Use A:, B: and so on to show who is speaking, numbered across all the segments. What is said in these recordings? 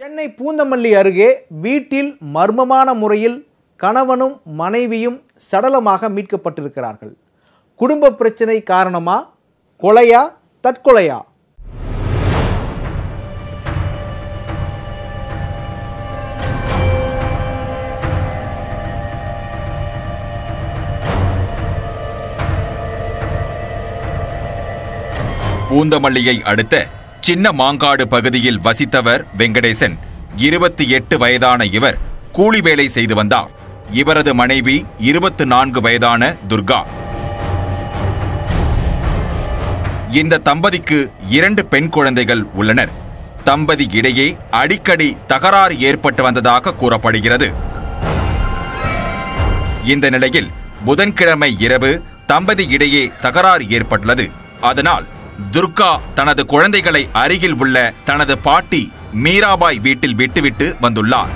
A: சென்னை பூந்தமல்லி அருகே வீட்டில் மர்மமான முறையில் கணவனும் மனைவியும் சடலமாக மீட்கப்பட்டிருக்கிறார்கள் குடும்ப பிரச்சனை காரணமா கொலையா தற்கொலையா
B: பூந்தமல்லியை அடுத்த சின்ன மாங்காடு பகுதியில் வசித்தவர் வெங்கடேசன் இருபத்தி எட்டு வயதான இவர் கூலி வேலை செய்து வந்தார் இவரது மனைவி இருபத்து நான்கு வயதான துர்கா இந்த தம்பதிக்கு இரண்டு பெண் குழந்தைகள் உள்ளனர் தம்பதி இடையே அடிக்கடி தகராறு ஏற்பட்டு வந்ததாக கூறப்படுகிறது இந்த நிலையில் புதன்கிழமை இரவு தம்பதி இடையே தகராறு ஏற்பட்டுள்ளது அதனால் துர்கா தனது குழந்தைகளை அருகில் உள்ள தனது பாட்டி மீராபாய் வீட்டில் விட்டுவிட்டு வந்துள்ளார்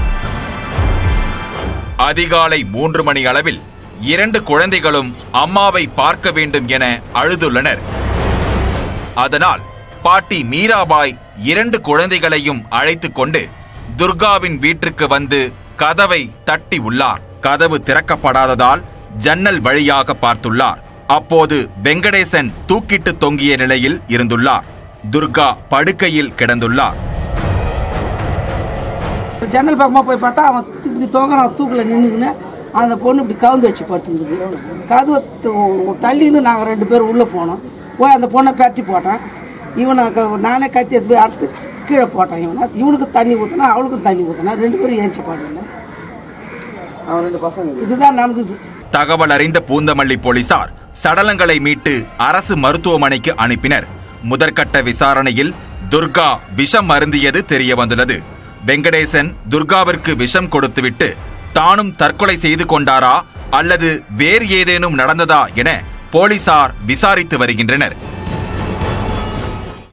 B: அதிகாலை மூன்று மணி அளவில் இரண்டு குழந்தைகளும் அம்மாவை பார்க்க வேண்டும் என அழுதுள்ளனர் அதனால் பாட்டி மீராபாய் இரண்டு குழந்தைகளையும் அழைத்துக் கொண்டு துர்காவின் வீட்டிற்கு வந்து கதவை தட்டி உள்ளார் கதவு திறக்கப்படாததால் ஜன்னல் வழியாக பார்த்துள்ளார் அப்போது வெங்கடேசன் தூக்கிட்டு தொங்கிய நிலையில் இருந்துள்ளார் துர்கா படுக்கையில் கிடந்துள்ளார்
C: ஜன்னல் பக்கமாக போய் பார்த்தா அவன் தூ- இப்படி தோங்குறான் தூக்கில் நின்றுக்கின்னு அந்த பொண்ணு இப்படி கவுந்து வச்சு படுத்துருந்தது கதவை த- தள்ளின்னு நாங்கள் ரெண்டு பேரும் உள்ளே போனோம் போய் அந்த பொண்ணை பரட்டி போட்டேன் இவனை க- நானே கத்தி எடுத்து போய் அறுத்து கீழே போட்டேன் இவனை இவனுக்கு தண்ணி ஊற்றினா அவளுக்கும் தண்ணி ஊற்றினா ரெண்டு பேரும் ஏஞ்சி பாடுங்க அவன் ரெண்டு பசங்க இதுதான் நடந்தது
B: தகவல் அறிந்த பூந்தமல்லி போலீசார் சடலங்களை மீட்டு அரசு மருத்துவமனைக்கு அனுப்பினர் முதற்கட்ட விசாரணையில் துர்கா விஷம் அருந்தியது தெரிய வந்துள்ளது வெங்கடேசன் துர்காவிற்கு விஷம் கொடுத்துவிட்டு தானும் தற்கொலை செய்து கொண்டாரா அல்லது வேறு ஏதேனும் நடந்ததா என போலீசார் விசாரித்து வருகின்றனர்